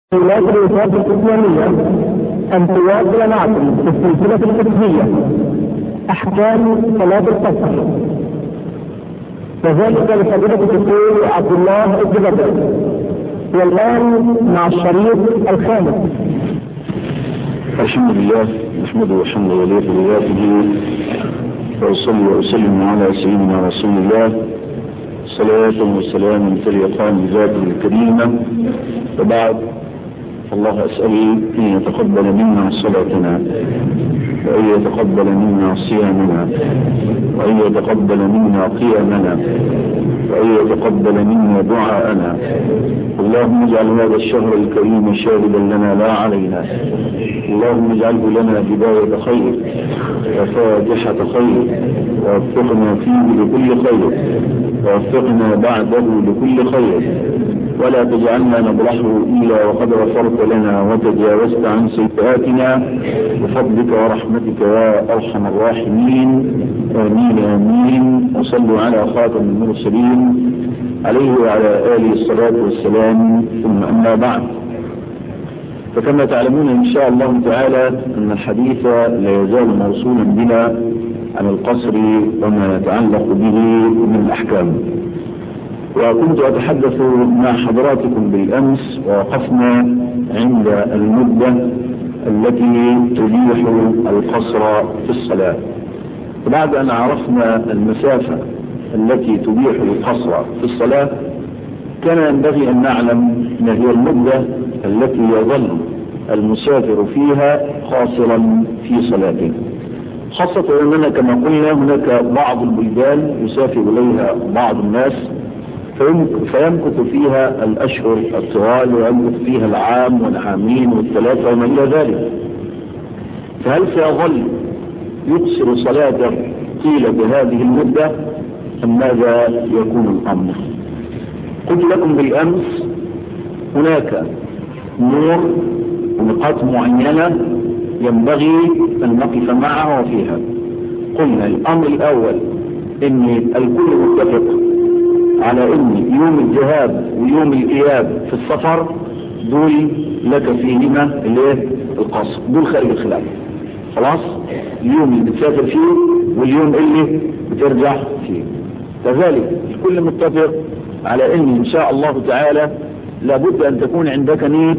ولاة الوفاة الإسلامية أن تواصل معكم في السلسلة الفقهية أحكام صلاة القصر وذلك لفضيلة الدكتور عبد الله الزبدة والآن مع الشريط الخامس الحمد لله نحمده حمد وليه بذاته وأصلي وأسلم على سيدنا رسول الله صلاة وسلام تليقان بذاته الكريمة وبعد الله أسأل أن يتقبل منا صلاتنا وأن يتقبل منا صيامنا وأن يتقبل منا قيامنا وأن يتقبل منا دعاءنا اللهم اجعل هذا الشهر الكريم شاهدا لنا لا علينا اللهم اجعله لنا بداية خير وفاتحة خير ووفقنا فيه لكل خير ووفقنا بعده لكل خير ولا تجعلنا نبرحه إلا وقد غفرت لنا وتجاوزت عن سيئاتنا بفضلك ورحمتك يا أرحم الراحمين آمين آمين وصلوا على خاتم المرسلين عليه وعلى آله الصلاة والسلام ثم أما بعد فكما تعلمون إن شاء الله تعالى أن الحديث لا يزال موصولا بنا عن القصر وما يتعلق به من الأحكام وكنت أتحدث مع حضراتكم بالأمس ووقفنا عند المدة التي تبيح القصر في الصلاة وبعد أن عرفنا المسافة التي تبيح القصر في الصلاة كان ينبغي أن نعلم ما هي المدة التي يظل المسافر فيها قاصرا في صلاته خاصة أننا كما قلنا هناك بعض البلدان يسافر إليها بعض الناس فيمكث فيها الأشهر الطوال ويمكث فيها العام والعامين والثلاثة وما إلى ذلك فهل سيظل يقصر صلاته طيلة هذه المدة أم ماذا يكون الأمر قلت لكم بالأمس هناك نور ونقاط معينة ينبغي أن نقف معها وفيها قلنا الأمر الأول أن الكل متفق على ان يوم الذهاب ويوم الاياب في السفر دول لك فيهما الايه القصر دول خارج الخلاف خلاص اليوم اللي بتسافر فيه واليوم اللي بترجع فيه كذلك الكل متفق على ان ان شاء الله تعالى لابد ان تكون عندك نية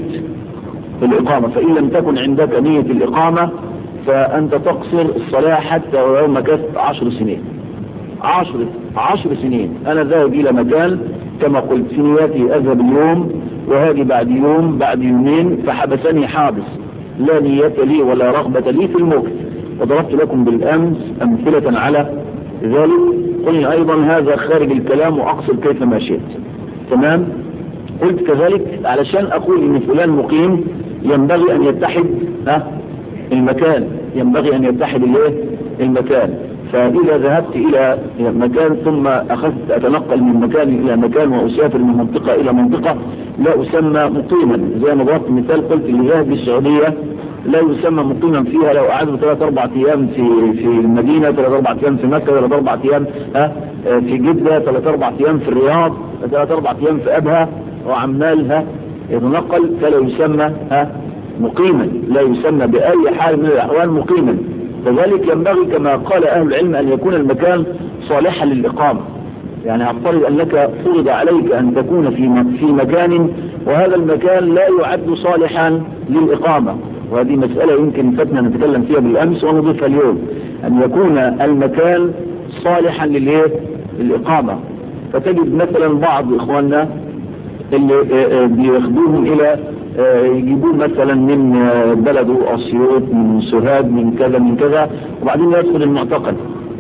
الاقامة فان لم تكن عندك نية الاقامة فانت تقصر الصلاة حتى ولو مكثت عشر سنين عشر عشر سنين انا ذاهب الى مكان كما قلت في نياتي اذهب اليوم وهاجي بعد يوم بعد يومين فحبسني حابس لا نية لي ولا رغبة لي في المكت وضربت لكم بالامس امثلة على ذلك قلنا ايضا هذا خارج الكلام واقصر كيف ما شئت تمام قلت كذلك علشان اقول ان فلان مقيم ينبغي ان يتحد ها المكان ينبغي ان يتحد الايه المكان فإذا ذهبت إلى مكان ثم أخذت أتنقل من مكان إلى مكان وأسافر من منطقة إلى منطقة لا أسمى مقيما زي ما ضربت مثال قلت اللي ذهب للسعودية لا يسمى مقيما فيها لو قعدوا ثلاث أربع أيام في في المدينة ثلاث أربع أيام في مكة ثلاث أربع أيام ها في جدة ثلاث أربع أيام في الرياض ثلاث أربع أيام في أبها وعمالها يتنقل فلا يسمى ها مقيما لا يسمى بأي حال من الأحوال مقيما كذلك ينبغي كما قال أهل العلم أن يكون المكان صالحا للإقامة يعني أفترض أنك فرض عليك أن تكون في في مكان وهذا المكان لا يعد صالحا للإقامة وهذه مسألة يمكن فتنا نتكلم فيها بالأمس ونضيفها اليوم أن يكون المكان صالحا للإيه؟ للإقامة فتجد مثلا بعض إخواننا اللي بياخدوهم إلى يجيبوه مثلا من بلده أسيوط من سوهاج من كذا من كذا وبعدين يدخل المعتقل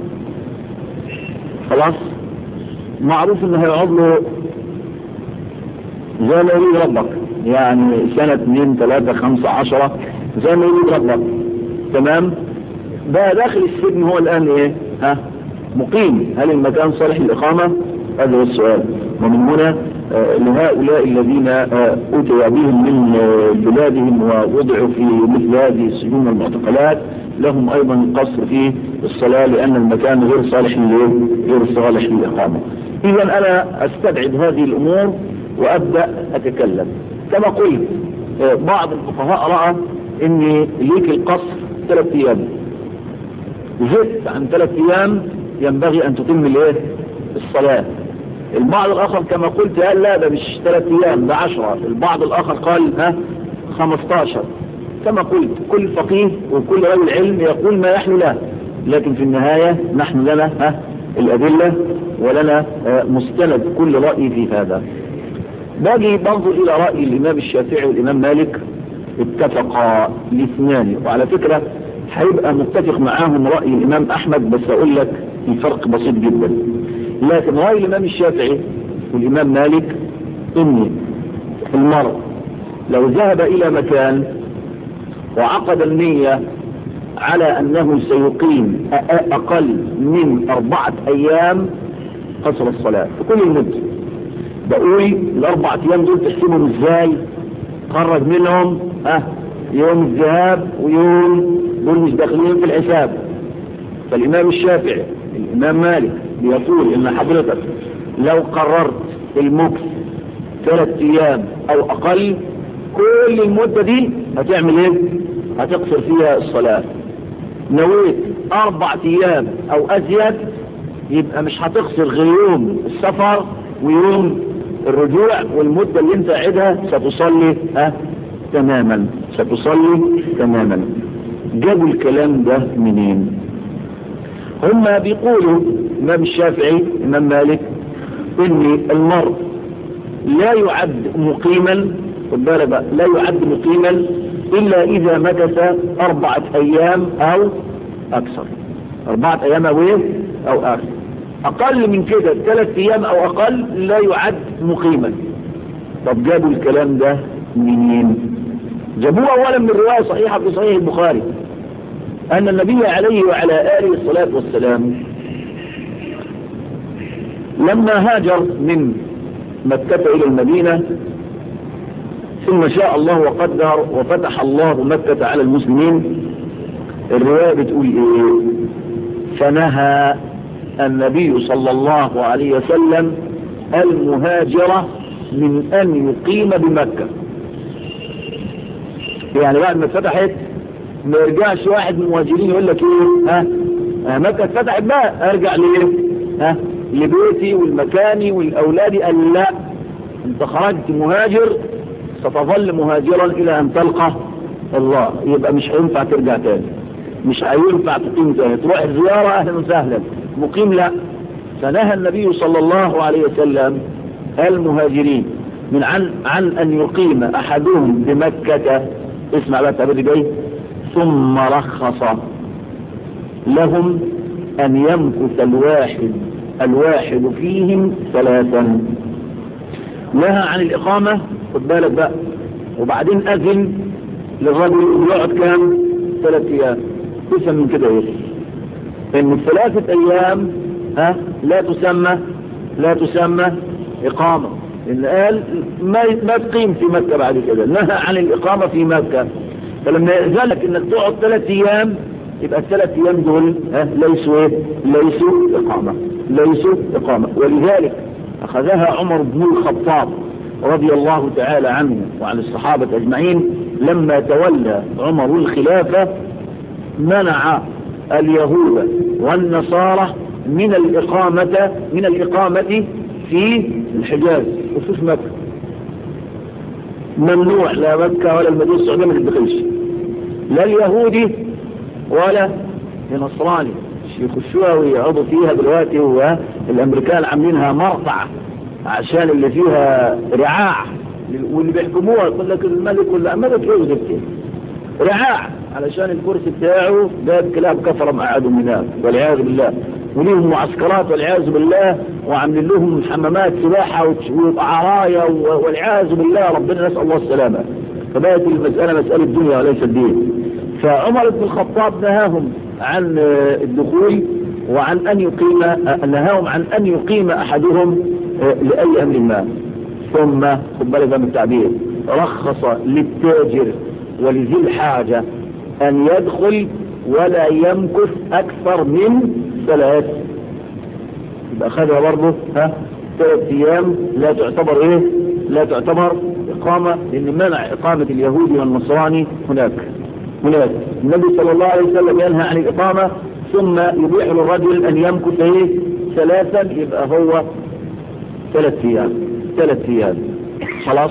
خلاص معروف انه هيقعد له زي ما يريد ربك يعني سنة اثنين ثلاثة خمسة عشرة زي ما يريد ربك تمام ده داخل السجن هو الآن ايه ها مقيم هل المكان صالح للإقامة هذا هو السؤال ومن هنا لهؤلاء الذين أتوا بهم من بلادهم ووضعوا في مثل هذه السجون والمعتقلات لهم أيضا القصر في الصلاة لأن المكان غير صالح غير صالح للإقامة إذا أنا أستبعد هذه الأمور وأبدأ أتكلم كما قلت بعض الفقهاء رأى ان ليك القصر ثلاث ايام زدت عن ثلاث ايام ينبغي ان تتم الايه الصلاة البعض الاخر كما قلت قال لا ده مش ثلاث ايام ده عشرة البعض الاخر قال ها خمستاشر كما قلت كل فقيه وكل رجل علم يقول ما يحلو له لكن في النهاية نحن لنا ها الأدلة ولنا مستند كل رأي في هذا باجي بنظر إلى رأي الإمام الشافعي والإمام مالك اتفقا الاثنان وعلى فكرة هيبقى متفق معاهم رأي الإمام أحمد بس أقول لك الفرق بسيط جدا لكن رأي الإمام الشافعي والإمام مالك إن المرء لو ذهب إلى مكان وعقد النية على أنه سيقيم أقل من أربعة أيام قصر الصلاة في كل المدة بقول الأربعة أيام دول تحسبهم إزاي خرج منهم أه يوم الذهاب ويوم دول مش داخلين في الحساب فالإمام الشافعي الإمام مالك بيقول إن حضرتك لو قررت المكس ثلاث أيام أو أقل كل المدة دي هتعمل ايه هتقصر فيها الصلاة نويت اربع ايام او ازيد يبقى مش هتقصر غير يوم السفر ويوم الرجوع والمدة اللي انت قاعدها ستصلي ها تماما ستصلي تماما جابوا الكلام ده منين هم بيقولوا امام الشافعي امام مالك ان المرء لا يعد مقيما خد بالك بقى لا يعد مقيما الا اذا مكث اربعة ايام او اكثر اربعة ايام او ايه او اكثر اقل من كده ثلاث ايام او اقل لا يعد مقيما طب جابوا الكلام ده منين جابوه اولا من رواية صحيحة في صحيح البخاري ان النبي عليه وعلى اله الصلاة والسلام لما هاجر من مكة الى المدينة ثم شاء الله وقدر وفتح الله مكة على المسلمين الرواية بتقول ايه فنهى النبي صلى الله عليه وسلم المهاجرة من ان يقيم بمكة يعني بعد ما اتفتحت ما يرجعش واحد من المهاجرين يقول لك ايه ها اه مكة اتفتحت بقى ارجع ليه ها لبيتي والمكاني والاولادي قال لا انت خرجت مهاجر ستظل مهاجرا الى ان تلقى الله يبقى مش هينفع ترجع تاني مش هينفع تقيم تاني تروح زيارة اهلا وسهلا مقيم لا فنهى النبي صلى الله عليه وسلم المهاجرين من عن, عن ان يقيم احدهم بمكة اسمع بقى التعبير جاي ثم رخص لهم ان يمكث الواحد الواحد فيهم ثلاثا نهى عن الاقامة خد بالك بقى وبعدين اذن للرجل يقعد كام ثلاث ايام تفهم من كده ايه ان الثلاثة ايام ها لا تسمى لا تسمى اقامة ان قال ما ما تقيم في مكة بعد كده نهى عن الاقامة في مكة فلما يأذلك انك تقعد ثلاث ايام يبقى الثلاث ايام دول ها ليسوا ايه ليسوا اقامة ليسوا اقامة ولذلك اخذها عمر بن الخطاب رضي الله تعالى عنه وعن الصحابة اجمعين لما تولى عمر الخلافة منع اليهود والنصارى من الإقامة من الإقامة في الحجاز وفي مكة ممنوع لا مكة ولا المدينة السعودية ما تدخلش لا اليهودي ولا النصراني يخشوها ويقعدوا فيها دلوقتي والامريكان عاملينها مرفع عشان اللي فيها رعاع واللي بيحكموها يقول لك الملك ولا الملك يوجد رعاع علشان الكرسي بتاعه جاب كلاب كفر مقعدهم هناك والعياذ بالله وليهم معسكرات والعياذ بالله وعاملين لهم حمامات سباحة وعرايا والعياذ بالله ربنا نسأل الله السلامة فبقت المسألة مسألة دنيا وليس الدين فعمر بن الخطاب نهاهم عن الدخول وعن أن يقيم نهاهم عن أن يقيم أحدهم لأي أمر ما ثم خد بالك من التعبير رخص للتاجر ولذي الحاجة أن يدخل ولا يمكث أكثر من ثلاث يبقى خدها برضه ها ثلاث أيام لا تعتبر إيه لا تعتبر الإقامة لأن منع إقامة اليهودي والنصراني هناك هناك النبي صلى الله عليه وسلم ينهى عن الإقامة ثم يبيح للرجل أن يمكث ايه ثلاثا يبقى هو ثلاث أيام ثلاث أيام خلاص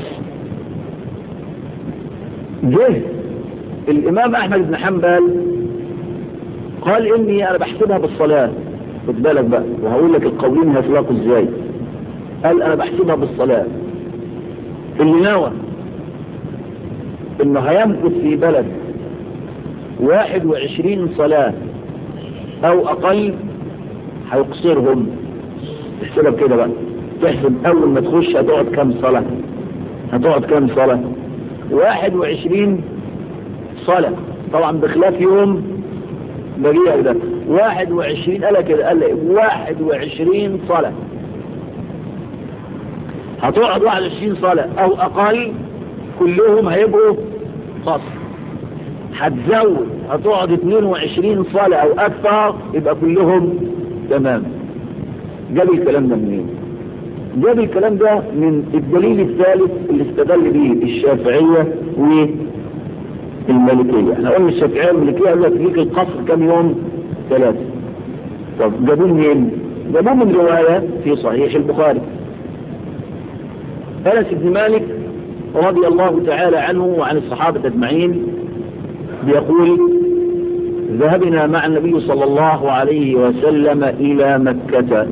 جه الإمام أحمد بن حنبل قال إني أنا بحسبها بالصلاة خد بالك بقى وهقول لك القولين هيطلقوا إزاي قال أنا بحسبها بالصلاة اللي نوى إنه هيمكث في بلد واحد وعشرين صلاة أو أقل هيقصرهم تحسبها كده بقى تحسب أول ما تخش هتقعد كام صلاة هتقعد كام صلاة واحد وعشرين صلاة طبعا بخلاف يوم بقية ده واحد وعشرين قال كده قال واحد وعشرين صلاة هتقعد واحد وعشرين صلاة او اقل كلهم هيبقوا قصر هتزود هتقعد 22 صلاة او اكثر يبقى كلهم تمام جاب الكلام ده منين جاب الكلام ده من الدليل الثالث اللي استدل به الشافعية والمالكية احنا قلنا الشافعية والمالكية قال لك ليك القصر كم يوم ثلاثة طب جابوه منين جابوه من رواية في صحيح البخاري أنس بن مالك رضي الله تعالى عنه وعن الصحابة أجمعين بيقول ذهبنا مع النبي صلى الله عليه وسلم إلى مكة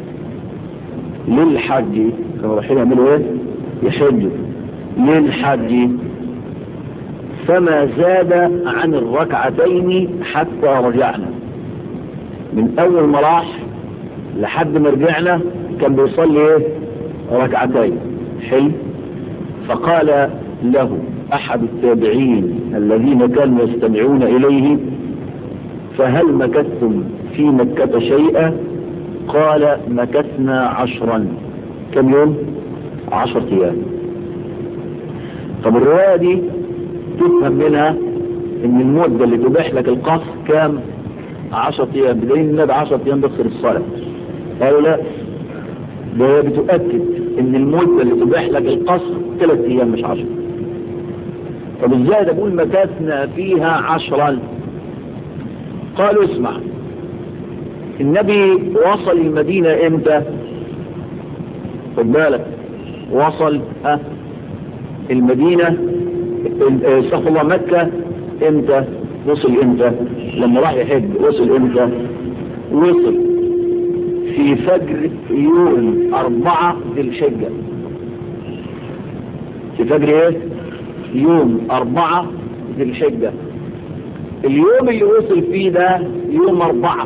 للحج كانوا رايحين يعملوا ايه يحجوا للحج فما زاد عن الركعتين حتى رجعنا من اول ما راح لحد ما رجعنا كان بيصلي ايه ركعتين حلو فقال له احد التابعين الذين كانوا يستمعون اليه فهل مكثتم في مكة شيئا قال مكثنا عشرا كم يوم عشر ايام طب الرواية دي تفهم منها ان المدة اللي تباح لك القصر كام عشر ايام بدليل النبي عشر ايام بيغسل الصلاة قالوا لا ده هي بتؤكد ان المدة اللي تباح لك القصر ثلاث ايام مش عشر طب ازاي ده بقول مكثنا فيها عشرا قالوا اسمع النبي وصل المدينة امتى خد بالك وصل أه المدينة استغفر الله مكة امتى وصل امتى لما راح يحج وصل امتى وصل في فجر يوم أربعة ذي الحجة في فجر ايه يوم أربعة ذي الحجة اليوم اللي وصل فيه ده يوم أربعة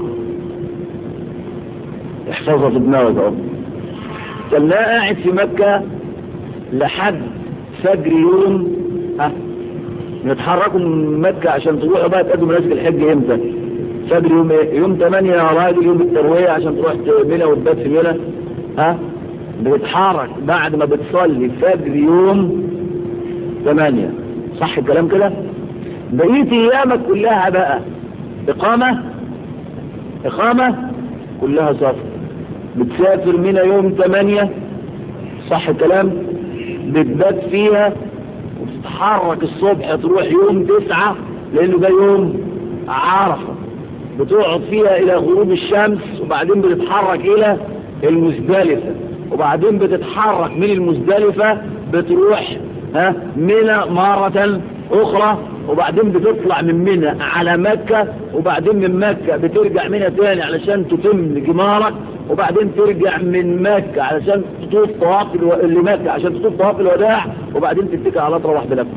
احفظها في دماغك اهو كان قاعد في مكة لحد فجر يوم ها نتحركوا من مكة عشان تروحوا بقى تأدوا مناسك الحج امتى فجر يوم ايه يوم 8 يا راجل يوم التروية عشان تروح منى وتبات في منى ها بتتحرك بعد ما بتصلي فجر يوم 8 صح الكلام كده بقيت ايامك كلها بقى اقامة اقامة كلها سفر بتسافر منى يوم 8 صح الكلام بتبات فيها وتتحرك الصبح تروح يوم 9 لانه ده يوم عرفة بتقعد فيها الى غروب الشمس وبعدين بتتحرك الى المزدلفة وبعدين بتتحرك من المزدلفة بتروح ها منى مرة اخرى وبعدين بتطلع من منى على مكة وبعدين من مكة بترجع منى تاني علشان تتم جمارك وبعدين ترجع من مكة علشان تطوف طواف الو... اللي مكة عشان تطوف طواف الوداع وبعدين تتكل على تروح بلدك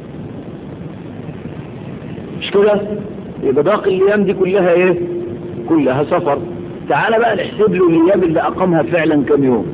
مش كده يبقى باقي الايام دي كلها ايه كلها سفر تعال بقى نحسب له الايام اللي اقامها فعلا كم يوم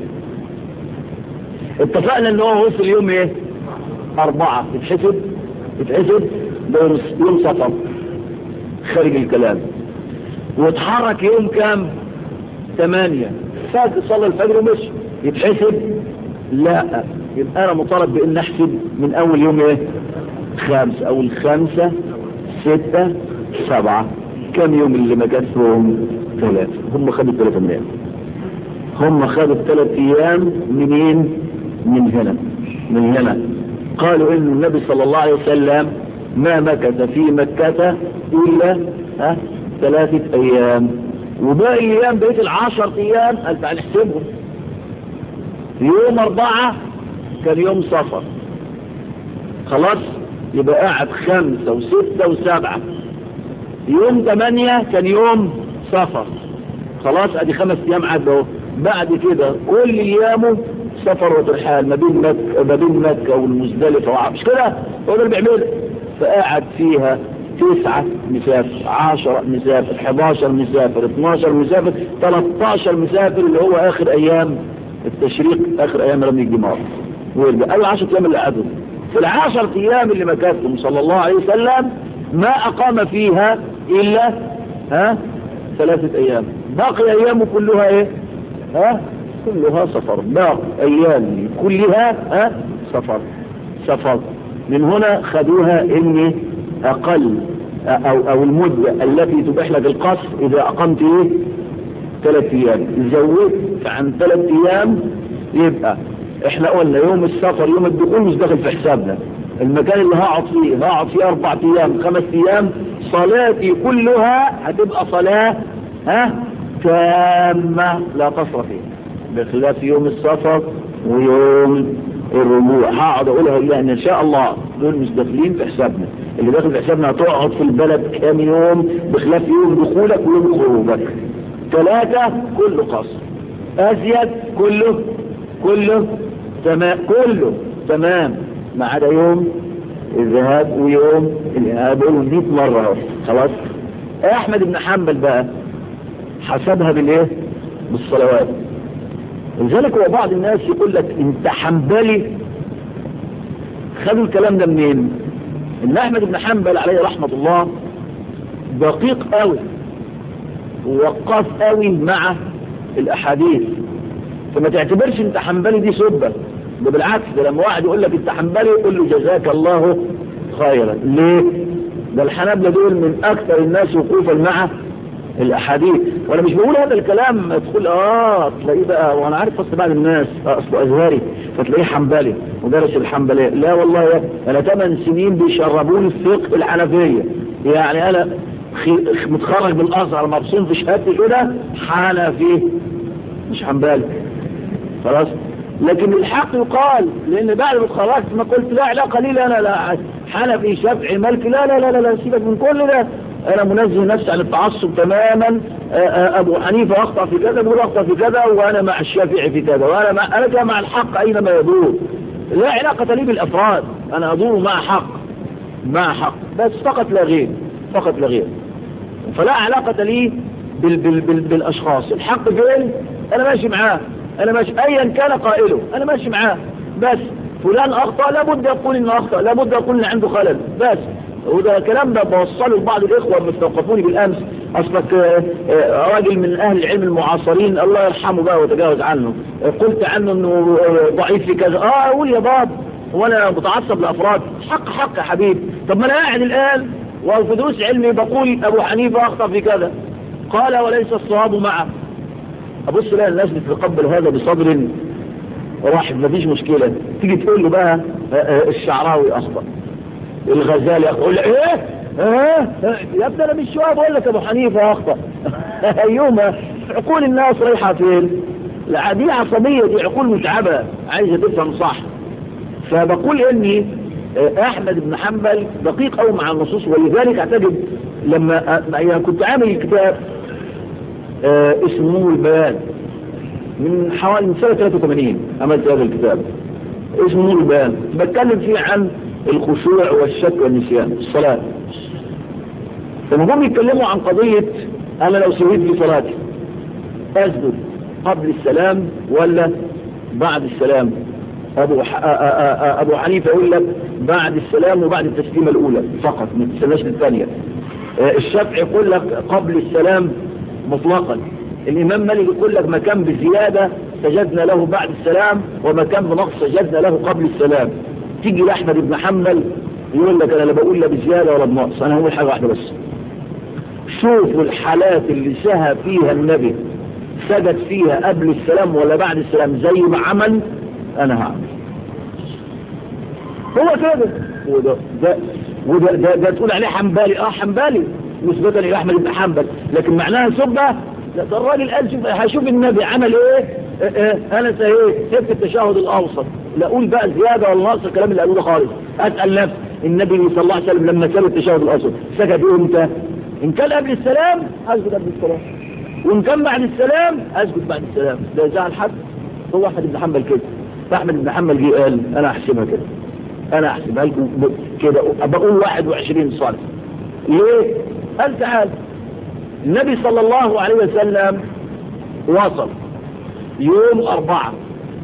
اتفقنا ان هو وصل يوم ايه اربعة تتحسب تتحسب ده يوم سفر خارج الكلام واتحرك يوم كام ثمانية فات صلى الفجر ومشي يتحسب لا يبقى انا مطالب بان احسب من اول يوم ايه خمس او الخمسة ستة سبعة كم يوم اللي مكثهم ثلاثة هم خدوا ثلاثة من ايام هم خدوا ثلاث ايام منين من هنا من هنا قالوا ان النبي صلى الله عليه وسلم ما مكث في مكة الا ها ثلاثة ايام وباقي الايام بقيت العشر ايام قال تعال نحسبهم يوم اربعة كان يوم صفر خلاص يبقى قاعد خمسة وستة وسبعة يوم ثمانية كان يوم صفر خلاص ادي خمس ايام عدوا اهو بعد كده كل ايامه سفر وترحال ما بين مكة ما بين مكة والمزدلفة مش كده هو ده اللي بيعمله فقاعد فيها تسعة مسافر عشرة مسافر 11 مسافر 12 مسافر 13 مسافر اللي هو اخر ايام التشريق اخر ايام رمي الجمار ويرجع قال 10 ايام اللي قعدوا في العشر ايام اللي مكثهم صلى الله عليه وسلم ما اقام فيها الا ها ثلاثة ايام باقي ايامه كلها ايه ها كلها سفر باقي ايام كلها ها سفر سفر من هنا خدوها ان اقل او, أو المدة التي تبيح لك القصر اذا اقمت ايه ثلاث ايام زودت عن ثلاث ايام يبقى احنا قلنا يوم السفر يوم الدخول مش داخل في حسابنا المكان اللي هقعد فيه هقعد فيه اربع ايام خمس ايام صلاتي كلها هتبقى صلاة ها تامة لا قصر فيها بخلاف يوم السفر ويوم الرجوع هقعد اقولها لان ان شاء الله دول مش داخلين في حسابنا اللي داخل في حسابنا هتقعد في البلد كام يوم بخلاف يوم دخولك ويوم خروجك ثلاثة كله قصر ازيد كله كله تمام كله تمام ما عدا يوم الذهاب ويوم الإنهاب 100 مرة خلاص احمد بن حنبل بقى حسبها بالايه بالصلوات لذلك هو بعض الناس يقول لك انت حنبلي خدوا الكلام ده منين ان احمد بن حنبل عليه رحمة الله دقيق قوي ووقاف قوي مع الاحاديث فما تعتبرش انت حنبلي دي سبة ده بالعكس ده لما واحد يقول لك انت حنبلي يقول له جزاك الله خيرا ليه ده الحنابلة دول من اكثر الناس وقوفا مع الاحاديث وانا مش بقول هذا الكلام تقول اه تلاقيه بقى وانا عارف اصل بعض الناس اصله ازهري فتلاقيه حنبلي ودرس الحنبلية لا والله يا انا 8 سنين بيشربوني الفقه الحنفية يعني انا متخرج بالازهر مبسوط في شهادتي كده حنفي مش حنبلي خلاص لكن الحق يقال لان بعد ما اتخرجت ما قلت لا علاقه لي لا انا لا حنفي شافعي مالكي لا لا لا لا, لا سيبك من كل ده انا منزه نفسي عن التعصب تماما ابو حنيفه اخطا في كذا بيقول اخطا في كذا وانا مع الشافعي في كذا وانا مع انا مع الحق اينما يدور لا علاقه لي بالافراد انا ادور مع حق مع حق بس فقط لا غير فقط لا غير فلا علاقه لي بال بال بال بالاشخاص الحق فين انا ماشي معاه انا ماشي ايا كان قائله انا ماشي معاه بس فلان اخطا لابد يقول انه اخطا لابد يقول ان عنده خلل بس وده الكلام ده بوصله لبعض الاخوه اللي استوقفوني بالامس اصلك راجل من اهل العلم المعاصرين الله يرحمه بقى وتجاوز عنه قلت عنه انه ضعيف في كذا اه اقول يا باب وانا متعصب لافراد حق حق يا حبيبي طب ما انا قاعد الان وفي دروس علمي بقول ابو حنيفه اخطا في كذا قال وليس الصواب معه ابص لها الناس بتتقبل هذا بصدر واحد مفيش مشكلة تيجي تقول له بقى الشعراوي اخطأ الغزالي اخطأ يقول ايه اه يا ابني انا مش شويه بقول لك ابو حنيفه اخطأ ايوما عقول الناس رايحه فين لا دي عصبية دي عقول متعبة عايزة تفهم صح فبقول اني احمد بن حنبل دقيق قوي مع النصوص ولذلك اعتقد لما يعني كنت عامل كتاب اه اسمه نور البيان من حوالي من سنة 83 عملت هذا الكتاب اسمه نور البيان بتكلم فيه عن الخشوع والشك والنسيان الصلاة فما هم يتكلموا عن قضية انا لو سويت في صلاتي اسجد قبل السلام ولا بعد السلام ابو ح... ابو حنيفه يقول لك بعد السلام وبعد التسليمه الاولى فقط ما تستناش الثانيه الشافعي يقول لك قبل السلام مطلقا الامام مالك يقول لك مكان بزياده سجدنا له بعد السلام ومكان بنقص سجدنا له قبل السلام تيجي لاحمد بن حنبل يقول لك انا لا بقول لا بزياده ولا بنقص انا هقول حاجه واحده بس شوفوا الحالات اللي سهى فيها النبي سجد فيها قبل السلام ولا بعد السلام زي ما عمل انا هعمل هو كده وده ده وده ده, ده تقول عليه حنبالي اه حنبالي نسبة الى احمد بن حنبل لكن معناها سبة لا ده الراجل قال شوف هشوف النبي عمل ايه اه اه انا ايه سبت التشهد الاوسط لا اقول بقى زيادة ولا نقص الكلام اللي قالوه ده خالص اسال نفسي النبي صلى الله عليه وسلم لما ساب التشهد الاوسط سجد امتى ان كان قبل السلام اسجد قبل السلام وان كان بعد السلام اسجد بعد السلام ده يزعل حد هو احمد بن حنبل كده فاحمد بن حنبل جه قال انا احسبها كده انا احسبها لكم كده بقول 21 صلاه ليه قال تعال النبي صلى الله عليه وسلم وصل يوم أربعة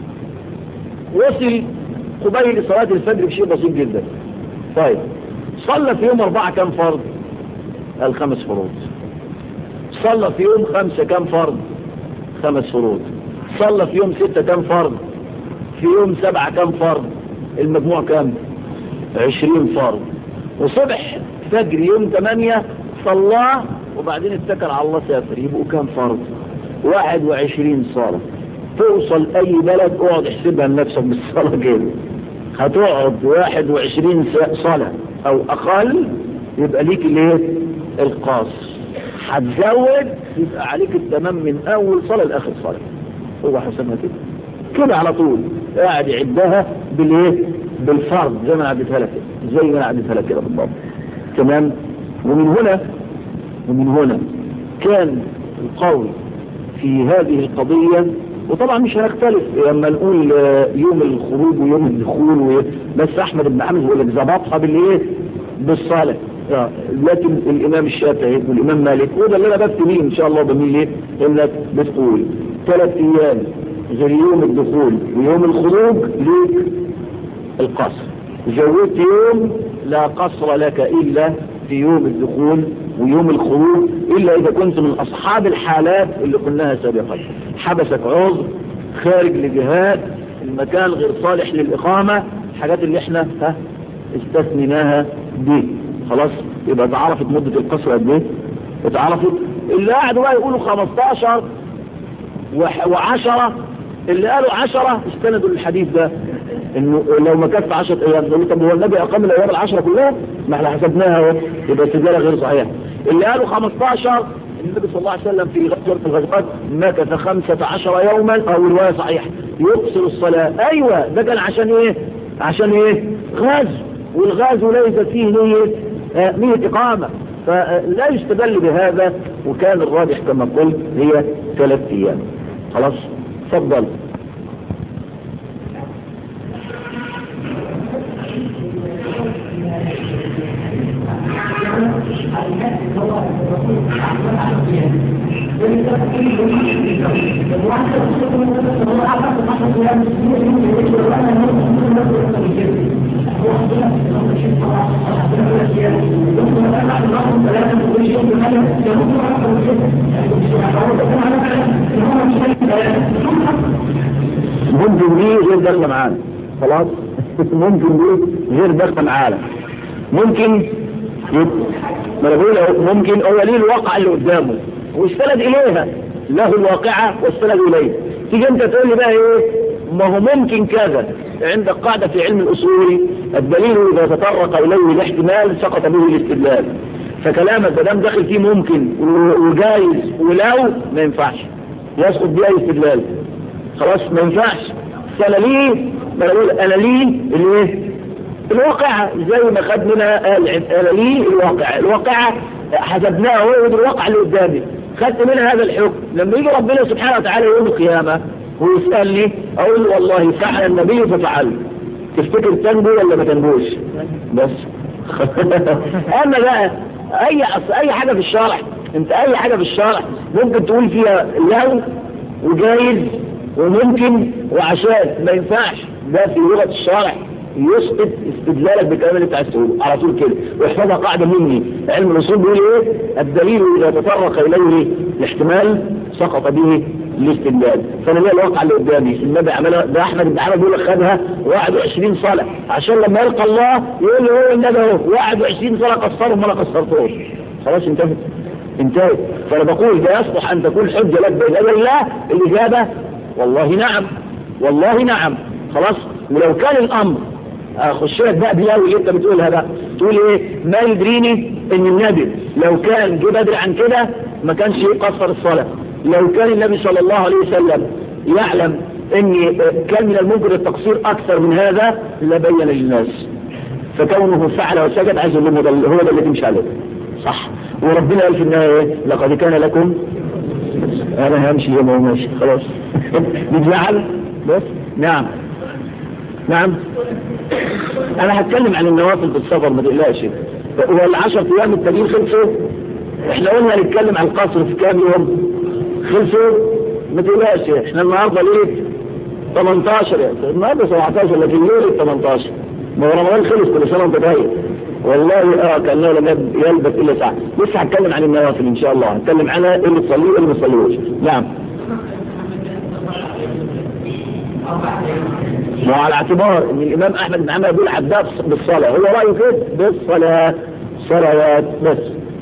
وصل قبيل صلاة الفجر بشيء بسيط جدا طيب صلى في يوم أربعة كم فرض الخمس فروض صلى في يوم خمسة كم فرض خمس فروض صلى في يوم ستة كم فرض في يوم سبعة كم فرض المجموع كم عشرين فرض وصبح فجر يوم ثمانية صلاه وبعدين اتكل على الله سافر يبقوا كم فرض واحد وعشرين صلاة توصل اي بلد اقعد احسبها لنفسك بالصلاة كده هتقعد واحد وعشرين صلاة او اقل يبقى ليك الايه القاص هتزود يبقى عليك التمام من اول صلاة لاخر صلاة هو حسبها كده كده على طول قاعد يعدها بالايه بالفرض زي ما انا عديتها لك زي ما انا عديتها لك كده بالضبط تمام ومن هنا ومن هنا كان القول في هذه القضية وطبعا مش هنختلف لما نقول يوم الخروج ويوم الدخول بس احمد بن حمد يقول لك ظبطها بالايه بالصالح لكن الامام الشافعي والامام مالك وده اللي انا بفتي بيه ان شاء الله بميل ليه انك بتقول ثلاث ايام غير يوم الدخول ويوم الخروج ليك القصر زودت يوم لا قصر لك الا في يوم الدخول ويوم الخروج إلا إذا كنت من أصحاب الحالات اللي قلناها سابقا حبسك عذر خارج لجهاد المكان غير صالح للإقامة الحاجات اللي احنا ها استثنيناها دي خلاص يبقى اتعرفت مدة القصر قد ايه اتعرفت اللي قاعدوا بقى يقولوا 15 و10 اللي قالوا 10 استندوا للحديث ده انه لو ما كانت 10 ايام يقولوا طب هو النبي اقام الايام العشرة كلها ما احنا حسبناها اهو يبقى استدلاله غير صحيح اللي قالوا 15 النبي صلى الله عليه وسلم في غزوة الغزوات مكث 15 يوما او رواية صحيحة يقصر الصلاة ايوه ده كان عشان ايه عشان ايه غزو والغزو ليس فيه نية آه نية اقامة فلا يستدل بهذا وكان الراجح كما قلت هي ثلاث ايام خلاص تفضل ممكن دي غير داخله معانا خلاص ممكن دي غير داخله معانا ممكن ما انا بقول ممكن هو ليه الواقع اللي قدامه واستند اليها له الواقعة واستند اليه تيجي انت تقول لي بقى ايه ما هو ممكن كذا عندك قاعدة في علم الاصول الدليل اذا تطرق اليه الاحتمال سقط به الاستدلال فكلامك ما دام داخل فيه ممكن وجايز ولو ما ينفعش يسقط بيه استدلال خلاص ما ينفعش فانا ليه ما انا بقول انا ليه الايه الواقعة زي ما خد منها قال انا ليه الواقعة الواقعة حسبناها هو الواقع اللي قدامي خدت منها هذا الحكم لما يجي ربنا سبحانه وتعالى يوم القيامة ويسألني اقول له والله فعل النبي ففعل تفتكر تنجو ولا ما تنجوش بس اما بقى اي اي حاجة في الشرع انت اي حاجة في الشرع ممكن تقول فيها لو وجايز وممكن وعشان ما ينفعش ده في لغة الشرع يسقط استدلالك بالكلام اللي انت عايز تقوله على طول كده واحفظها قاعده مني علم الاصول بيقول ايه الدليل اذا تطرق اليه الاحتمال سقط به الاستدلال فانا ليه الواقع اللي قدامي النبي عملها ده احمد بن حنبل بيقول لك خدها 21 صلاه عشان لما يلقى الله يقول له هو النبي اهو 21 صلاه قصرهم ولا قصرتوش خلاص انتهت انتهت فانا بقول ده يصلح ان تكون حجه لك بين يدي الله الاجابه والله نعم والله نعم خلاص ولو كان الامر اخش لك بقى بلاوي اللي انت بتقولها بقى تقول ايه ما يدريني ان النبي لو كان جه بدري عن كده ما كانش يقصر الصلاه لو كان النبي صلى الله عليه وسلم يعلم ان كان من الممكن التقصير اكثر من هذا لبين للناس فكونه فعل وسجد عايز اقول لهم هو ده اللي تمشي عليه صح وربنا قال في النهايه لقد كان لكم انا همشي زي ما هو ماشي خلاص نتزعل بس نعم نعم انا هتكلم عن النوافل في السفر ما تقلقش هو العشر ايام التانيين خلصوا احنا قلنا هنتكلم عن القصر في كام يوم خلصوا ما تقلقش احنا النهارده ليه 18 يعني النهارده 17 لكن ليه 18 ما هو رمضان خلص كل سنه وانت طيب والله اه كانه لم يلبث الا ساعه لسه هتكلم عن النوافل ان شاء الله هتكلم عنها ايه اللي تصليه وايه اللي ما تصليهوش نعم وعلى اعتبار ان الامام احمد بن عمرو يقول عبدها بالصلاه هو رايه كده بالصلاه صلوات بس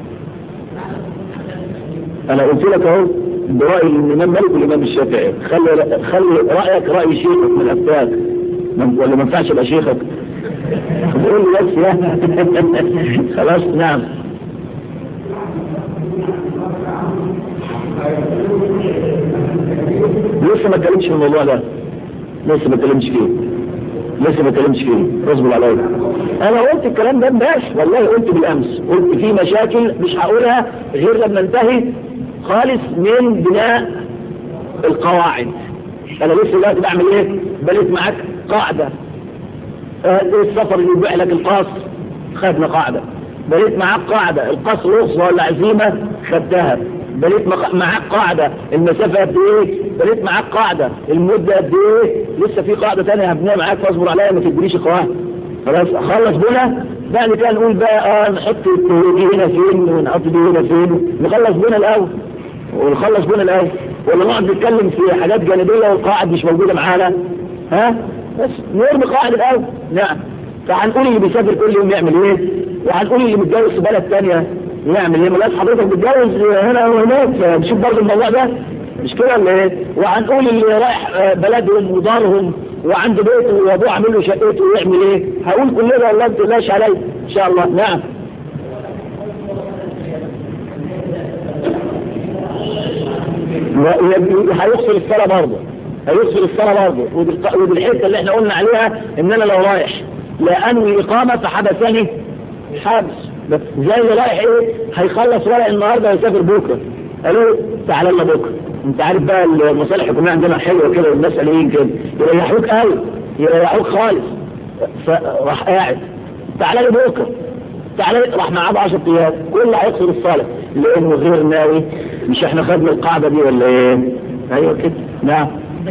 انا قلت لك اهو برأي الامام مالك والامام الشافعي خلي خلي رايك راي شيخك من افتاك ولا ما ينفعش ابقى شيخك بقول لي بس يا خلاص نعم لسه ما اتكلمش في الموضوع ده لسه ما اتكلمش فيه لسه ما اتكلمش فيه اصبر عليا انا قلت الكلام ده امبارح والله قلت بالامس قلت في مشاكل مش هقولها غير لما انتهي خالص من بناء القواعد انا لسه دلوقتي بعمل ايه بنيت معاك قاعده آه السفر اللي يبيع لك القصر خدنا قاعده بنيت معاك قاعده القصر رخصه ولا عزيمه خدتها بنيت معاك قاعدة المسافة قد ايه بنيت معاك قاعدة المدة قد ايه لسه في قاعدة تانية هبنيها معاك فاصبر عليها ما تدريش قواعد خلاص اخلص بنا بعد كده نقول بقى اه نحط دي هنا فين ونحط دي هنا فين نخلص بنا الاول ونخلص بنا الاول ولا نقعد نتكلم في حاجات جانبية والقواعد مش موجودة معانا ها بس نرمي قواعد الاول نعم فهنقول اللي بيسافر كل يوم يعمل ايه وهنقول اللي متجوز في بلد تانية يعمل ايه ملاش حضرتك بتتجوز هنا وهناك فنشوف برضه الموضوع ده مش كده ولا ايه وهنقول اللي رايح بلدهم ودارهم وعنده بيته وابوه عامل له شقته ويعمل ايه هقول كل ده والله ما تقلقش عليا ان شاء الله نعم هيفصل الصلاه برضه هيفصل الصلاه برضه ودي الحته اللي احنا قلنا عليها ان انا لو رايح لا انوي اقامه فحبسني حبس زي اللي رايح ايه هيخلص ورق النهارده ويسافر بكره قالوا تعالى لنا بكره انت عارف بقى المصالح الحكوميه عندنا حلوه كده والناس قالين كده يريحوك قوي يريحوك خالص فراح قاعد تعالى لي بكره تعالى راح معاه ب 10 ايام كل هيقصر الصلاه لانه غير ناوي مش احنا خدنا القاعده دي ولا ايه؟ ايوه كده نعم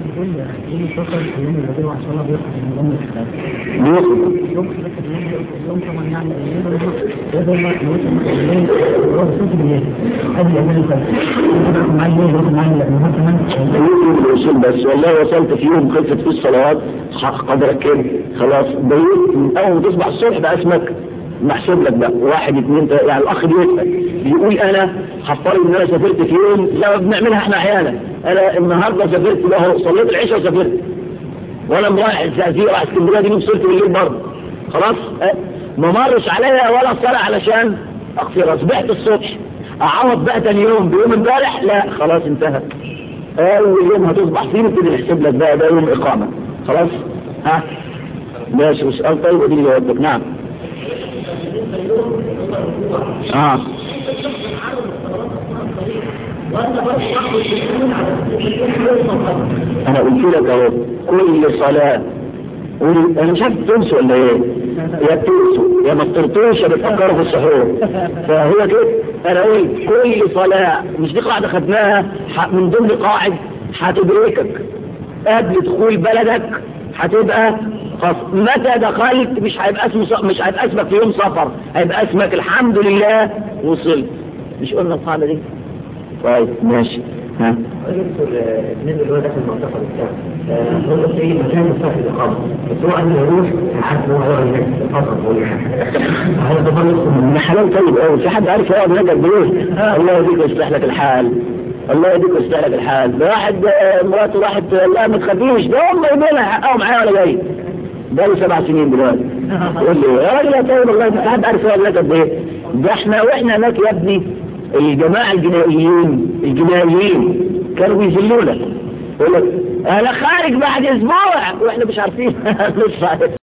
بس والله وصلت في يوم خلصت في الصلوات قدرك كده خلاص بيت من اول ما تصبح الصبح بقى اسمك محسوب لك بقى واحد اثنين يعني الاخ بيسال بيقول انا هفترض ان انا سافرت في يوم زي ما بنعملها احنا احيانا انا النهارده سافرت له صليت العشاء وسافرت وانا رايح الزقازيق رايح اسكندريه دي وصلت بالليل برضه خلاص أه؟ ما مرش عليا ولا صلاه علشان اغفر اصبحت الصبح اعوض بقى تاني يوم بيوم امبارح لا خلاص انتهى اول يوم هتصبح فيه نبتدي نحسب لك بقى ده يوم اقامه خلاص ها ماشي وسؤال طيب ودي جوابك نعم اه انا قلت لك اهو كل صلاة قولي انا مش عارف تنسوا ولا ايه يا بتنسوا يا ما بترتوش يا بتفكروا في السحور فهو كده انا قلت كل صلاة مش دي قاعدة خدناها من ضمن قواعد هتدركك قبل دخول بلدك هتبقى خلاص متى دخلت مش هيبقى اسمه مش هيبقى اسمك في يوم سفر هيبقى اسمك الحمد لله وصلت مش قلنا القاعدة دي طيب ماشي ها بالنسبه اللي هو داخل المنطقه بتاعه هو في مكان صاحب الاقامه بس هو عنده يروح لحد ما هو هناك فقط هذا ده من حلال طيب قوي في حد عارف يقعد هناك قد ايه الله يهديك ويصلح لك الحال الله يهديك ويصلح لك الحال ده واحد مراته راحت لا ما تخافيش ده هم يبين حقها معايا ولا جاي بقى له سبع سنين دلوقتي يقول لي يا راجل يا طيب والله انت حد عارف ولا قد ايه ده احنا واحنا هناك يا ابني الجماعه الجنائيين الجنائيين كانوا بيذلونا يقول لك انا خارج بعد اسبوع واحنا مش عارفين نص